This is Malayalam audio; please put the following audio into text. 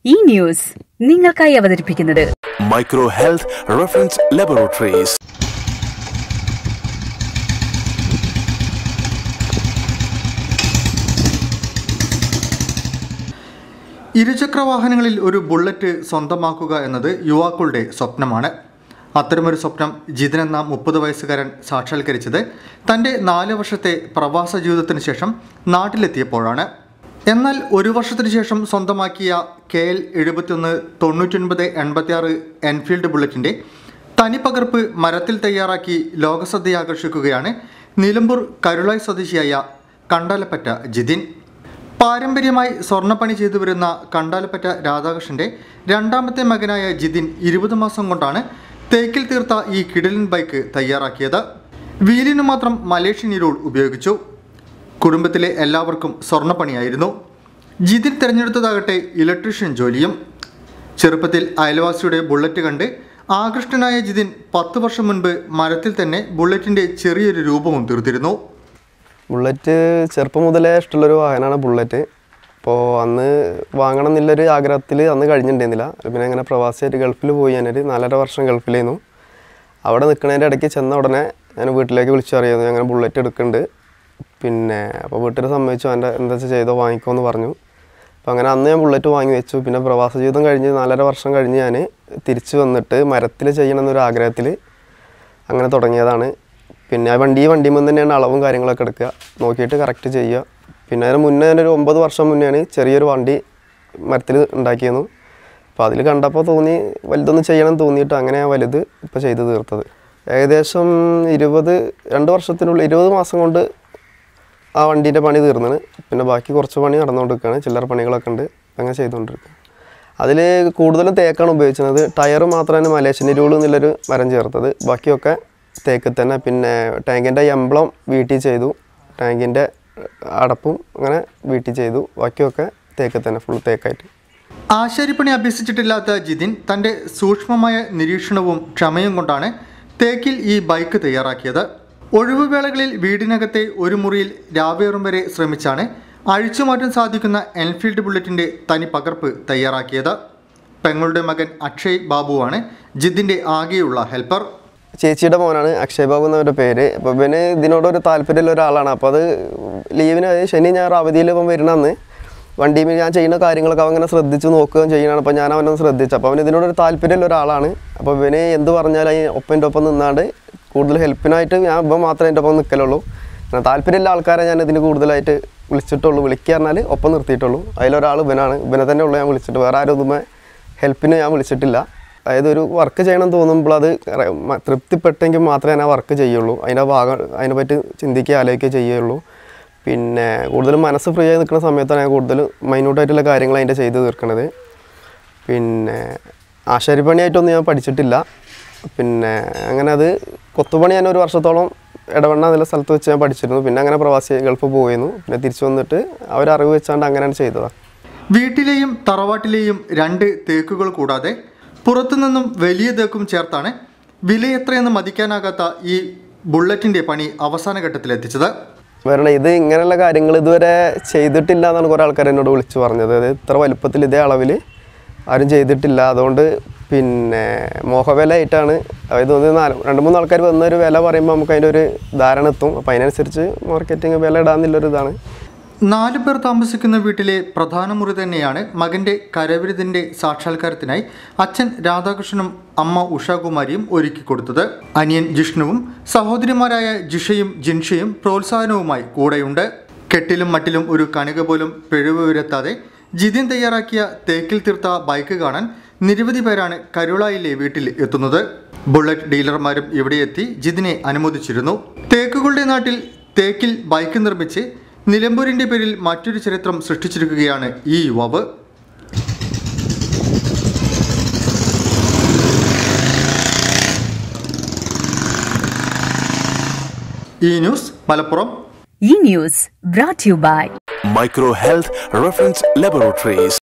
ഈ ന്യൂസ് നിങ്ങൾക്കായി അവതരിപ്പിക്കുന്നത് Micro Health Reference Laboratories. ഇരുചക്ര വാഹനങ്ങളിൽ ഒരു ബുള്ളറ്റ് സ്വന്തമാക്കുക എന്നത് യുവാക്കളുടെ സ്വപ്നമാണ് അത്തരമൊരു സ്വപ്നം ജിതൻ എന്ന മുപ്പത് വയസ്സുകാരൻ സാക്ഷാത്കരിച്ചത് തൻ്റെ നാല് വർഷത്തെ പ്രവാസ ജീവിതത്തിന് ശേഷം നാട്ടിലെത്തിയപ്പോഴാണ് എന്നാൽ ഒരു വർഷത്തിന് ശേഷം സ്വന്തമാക്കിയ കെ എൽ എഴുപത്തിയൊന്ന് തൊണ്ണൂറ്റൊൻപത് എൺപത്തിയാറ് എൻഫീൽഡ് ബുള്ളറ്റിൻ്റെ തനിപ്പകർപ്പ് മരത്തിൽ തയ്യാറാക്കി ലോകശ്രദ്ധയെ ആകർഷിക്കുകയാണ് നിലമ്പൂർ കരുളായി സ്വദേശിയായ കണ്ടാലപ്പറ്റ ജിതിൻ പാരമ്പര്യമായി സ്വർണ്ണപ്പണി ചെയ്തു വരുന്ന കണ്ടാലപ്പറ്റ രാധാകൃഷ്ണന്റെ രണ്ടാമത്തെ മകനായ ജിതിൻ ഇരുപത് മാസം കൊണ്ടാണ് തേക്കിൽ തീർത്ത ഈ കിടലൻ ബൈക്ക് തയ്യാറാക്കിയത് വീലിനു മാത്രം മലേഷ്യൻ ഇരുൾ ഉപയോഗിച്ചു കുടുംബത്തിലെ എല്ലാവർക്കും സ്വർണ്ണപ്പണിയായിരുന്നു ജിതിൻ തിരഞ്ഞെടുത്തതാകട്ടെ ഇലക്ട്രീഷ്യൻ ജോലിയും ചെറുപ്പത്തിൽ അയൽവാസിയുടെ ബുള്ളറ്റ് കണ്ട് ആകൃഷ്ടനായ ജിതിൻ പത്ത് വർഷം മുൻപ് മരത്തിൽ തന്നെ ബുള്ളറ്റിന്റെ ചെറിയൊരു രൂപവും തീർത്തിരുന്നു ബുള്ളറ്റ് ചെറുപ്പം മുതലേ ഇഷ്ടമുള്ളൊരു വാഹനമാണ് ബുള്ളറ്റ് അപ്പോൾ അന്ന് വാങ്ങണം എന്നുള്ളൊരു ആഗ്രഹത്തിൽ അന്ന് കഴിഞ്ഞിട്ടുണ്ടായിരുന്നില്ല പിന്നെ അങ്ങനെ പ്രവാസിയായിട്ട് ഗൾഫിൽ പോയി ഞാനൊരു നാലര വർഷം ഗൾഫിലായിരുന്നു അവിടെ നിൽക്കുന്നതിൻ്റെ ഇടയ്ക്ക് ചെന്ന ഉടനെ ഞാൻ വീട്ടിലേക്ക് വിളിച്ചു അറിയുന്നു അങ്ങനെ ബുള്ളറ്റ് എടുക്കുന്നുണ്ട് പിന്നെ അപ്പോൾ വീട്ടിൽ സമ്മതിച്ചു എൻ്റെ എന്താ വെച്ചാൽ ചെയ്തോ വാങ്ങിക്കോ എന്ന് പറഞ്ഞു അപ്പോൾ അങ്ങനെ അന്ന് ഞാൻ ബുള്ളറ്റ് വാങ്ങി വെച്ചു പിന്നെ പ്രവാസ ജീവിതം കഴിഞ്ഞ് നാലര വർഷം കഴിഞ്ഞ് ഞാൻ തിരിച്ചു വന്നിട്ട് മരത്തിൽ ചെയ്യണം എന്നൊരു ആഗ്രഹത്തിൽ അങ്ങനെ തുടങ്ങിയതാണ് പിന്നെ ആ വണ്ടി ഈ വണ്ടിയിൽ തന്നെയാണ് അളവും കാര്യങ്ങളൊക്കെ എടുക്കുക നോക്കിയിട്ട് കറക്റ്റ് ചെയ്യുക പിന്നെ അതിന് മുന്നേ തന്നെ ഒരു ഒമ്പത് വർഷം മുന്നെയാണ് ചെറിയൊരു വണ്ടി മരത്തിൽ ഉണ്ടാക്കിയിരുന്നു അപ്പോൾ അതിൽ കണ്ടപ്പോൾ തോന്നി വലുതൊന്നും ചെയ്യണം തോന്നിയിട്ട് അങ്ങനെ ആ വലുത് ഇപ്പോൾ ചെയ്ത് തീർത്തത് ഏകദേശം ഇരുപത് രണ്ട് വർഷത്തിനുള്ളിൽ ഇരുപത് മാസം കൊണ്ട് ആ വണ്ടീൻ്റെ പണി തീർന്നാണ് പിന്നെ ബാക്കി കുറച്ച് പണി നടന്നുകൊണ്ടിരിക്കുകയാണ് ചില്ലറ പണികളൊക്കെ ഉണ്ട് അങ്ങനെ ചെയ്തുകൊണ്ടിരിക്കുക അതിൽ കൂടുതലും തേക്കാണ് ഉപയോഗിച്ചത് ടയർ മാത്രമാണ് മലേഷ്യൻ ഇരുൾ എന്നുള്ളൊരു മരം ചേർത്തത് ബാക്കിയൊക്കെ തേക്കിൽ തന്നെ പിന്നെ ടാങ്കിൻ്റെ എംബ്ലം വീട്ടിൽ ചെയ്തു ടാങ്കിൻ്റെ അടപ്പും അങ്ങനെ വീട്ടിൽ ചെയ്തു ബാക്കിയൊക്കെ തേക്കിൽ തന്നെ ഫുൾ തേക്കായിട്ട് ആശാരിപ്പണി അഭ്യസിച്ചിട്ടില്ലാത്ത ജിതിൻ തൻ്റെ സൂക്ഷ്മമായ നിരീക്ഷണവും ക്ഷമയും കൊണ്ടാണ് തേക്കിൽ ഈ ബൈക്ക് തയ്യാറാക്കിയത് ഒഴിവുവേളകളിൽ വീടിനകത്തെ ഒരു മുറിയിൽ രാവേറും വരെ ശ്രമിച്ചാണ് അഴിച്ചുമാറ്റാൻ സാധിക്കുന്ന എൻഫീൽഡ് ബുള്ളറ്റിൻ്റെ തനി പകർപ്പ് തയ്യാറാക്കിയത് പെങ്ങളുടെ മകൻ അക്ഷയ് ബാബുവാണ് ജിതിൻ്റെ ആകെയുള്ള ഹെൽപ്പർ ചേച്ചിയുടെ മോനാണ് അക്ഷയ് ബാബു എന്നവരുടെ പേര് അപ്പോൾ ഇവന് ഇതിനോടൊരു താല്പര്യമുള്ള ഒരാളാണ് അപ്പോൾ അത് ലീവിന് അതായത് ശനി ഞായർ അവധിയിൽ ഇപ്പം വരുന്നന്ന് വണ്ടിയിൽ ഞാൻ ചെയ്യുന്ന കാര്യങ്ങളൊക്കെ അവൻ ഇങ്ങനെ ശ്രദ്ധിച്ച് നോക്കുകയും ചെയ്യണം അപ്പോൾ ഞാൻ അവനൊന്ന് ശ്രദ്ധിച്ചു അപ്പോൾ അവൻ ഇതിനോടൊരു താല്പര്യമുള്ള ഒരാളാണ് അപ്പോൾ ഇവന് എന്ത് പറഞ്ഞാലും അതിന് ഒപ്പം എൻ്റെ ഒപ്പം നിന്നാണ്ട് കൂടുതൽ ഹെൽപ്പിനായിട്ട് ഞാൻ ഇപ്പം മാത്രമേ എൻ്റെ ഒപ്പം നിൽക്കലുള്ളൂ പിന്നെ താല്പര്യമുള്ള ആൾക്കാരെ ഞാൻ ഇതിന് കൂടുതലായിട്ട് വിളിച്ചിട്ടുള്ളൂ വിളിക്കുക പറഞ്ഞാൽ ഒപ്പം നിർത്തിയിട്ടുള്ളൂ അതിലൊരാൾ ഇവനാണ് ഇവനെ തന്നെ ഉള്ളൂ ഞാൻ വിളിച്ചിട്ട് വേറെ ആരും ഒന്നുമേ ഹെൽപ്പിന് ഞാൻ വിളിച്ചിട്ടില്ല അതായത് ഒരു വർക്ക് ചെയ്യണം തോന്നുമ്പോൾ അത് റെ- മ- തൃപ്തിപ്പെട്ടെങ്കിൽ മാത്രമേ ഞാൻ ആ വർക്ക് ചെയ്യുള്ളൂ അതിൻ്റെ ഭാഗം അതിനെ പറ്റി ചിന്തിക്കുക ആലോചിക്കുക ചെയ്യുള്ളൂ പിന്നെ കൂടുതലും മനസ്സ് ഫ്രീ ആയി നിൽക്കുന്ന സമയത്താണ് ഞാൻ കൂടുതൽ മൈന്യൂട്ടായിട്ടുള്ള കാര്യങ്ങൾ അതിൻ്റെ ചെയ്ത് തീർക്കണത് പിന്നെ ആശാരിപ്പണിയായിട്ടൊന്നും ഞാൻ പഠിച്ചിട്ടില്ല പിന്നെ അങ്ങനെ അത് കൊത്തുപണി ഞാൻ ഒരു വർഷത്തോളം ഇടവണ്ണ എന്നുള്ള സ്ഥലത്ത് വെച്ച് ഞാൻ പഠിച്ചിരുന്നു പിന്നെ അങ്ങനെ പ്രവാസി ഗൾഫ് പോയിരുന്നു പിന്നെ തിരിച്ചു വന്നിട്ട് അവരറിവ് വെച്ചാണ്ട് അങ്ങനെയാണ് ചെയ്തതാണ് വീട്ടിലെയും തറവാട്ടിലെയും രണ്ട് തേക്കുകൾ കൂടാതെ പുറത്തുനിന്നും വലിയ തേക്കും ചേർത്താണ് വില എത്രയെന്ന് മതിക്കാനാകാത്ത ഈ ബുള്ളറ്റിൻ്റെ പണി അവസാന ഘട്ടത്തിലെത്തിച്ചത് വരണം ഇത് ഇങ്ങനെയുള്ള കാര്യങ്ങൾ ഇതുവരെ ചെയ്തിട്ടില്ല എന്നാണ് കുറേ ആൾക്കാർ എന്നോട് വിളിച്ചു പറഞ്ഞത് അത് ഇത്ര വലുപ്പത്തിൽ ഇതേ അളവിൽ ആരും ചെയ്തിട്ടില്ല അതുകൊണ്ട് പിന്നെ മോഹവില ആയിട്ടാണ് അതായത് ഒന്ന് നാല് രണ്ട് മൂന്ന് ആൾക്കാർ വന്നൊരു വില പറയുമ്പോൾ നമുക്ക് അതിൻ്റെ ഒരു ധാരണ എത്തും അപ്പോൾ അതിനനുസരിച്ച് മാർക്കറ്റിംഗ് വില ഇടാന്നുള്ളൊരു ഇതാണ് നാലു പേർ താമസിക്കുന്ന വീട്ടിലെ പ്രധാന മുറി തന്നെയാണ് മകന്റെ കരവിരുതിന്റെ സാക്ഷാത്കാരത്തിനായി അച്ഛൻ രാധാകൃഷ്ണനും അമ്മ ഉഷാകുമാരിയും ഒരുക്കി കൊടുത്തത് അനിയൻ ജിഷ്ണുവും സഹോദരിമാരായ ജിഷയും ജിൻഷയും പ്രോത്സാഹനവുമായി കൂടെയുണ്ട് കെട്ടിലും മട്ടിലും ഒരു കണിക പോലും പിഴവ് വരുത്താതെ ജിതിൻ തയ്യാറാക്കിയ തേക്കിൽ തീർത്ത ബൈക്ക് കാണാൻ നിരവധി പേരാണ് കരുളായിലെ വീട്ടിൽ എത്തുന്നത് ബുള്ളറ്റ് ഡീലർമാരും ഇവിടെ എത്തി ജിതിനെ അനുമോദിച്ചിരുന്നു തേക്കുകളുടെ നാട്ടിൽ തേക്കിൽ ബൈക്ക് നിർമ്മിച്ച് നിലമ്പൂരിന്റെ പേരിൽ മറ്റൊരു ചരിത്രം സൃഷ്ടിച്ചിരിക്കുകയാണ് ഈ യുവാവ് ഈ ന്യൂസ് മലപ്പുറം ഈ news brought you by Micro Health Reference Laboratories.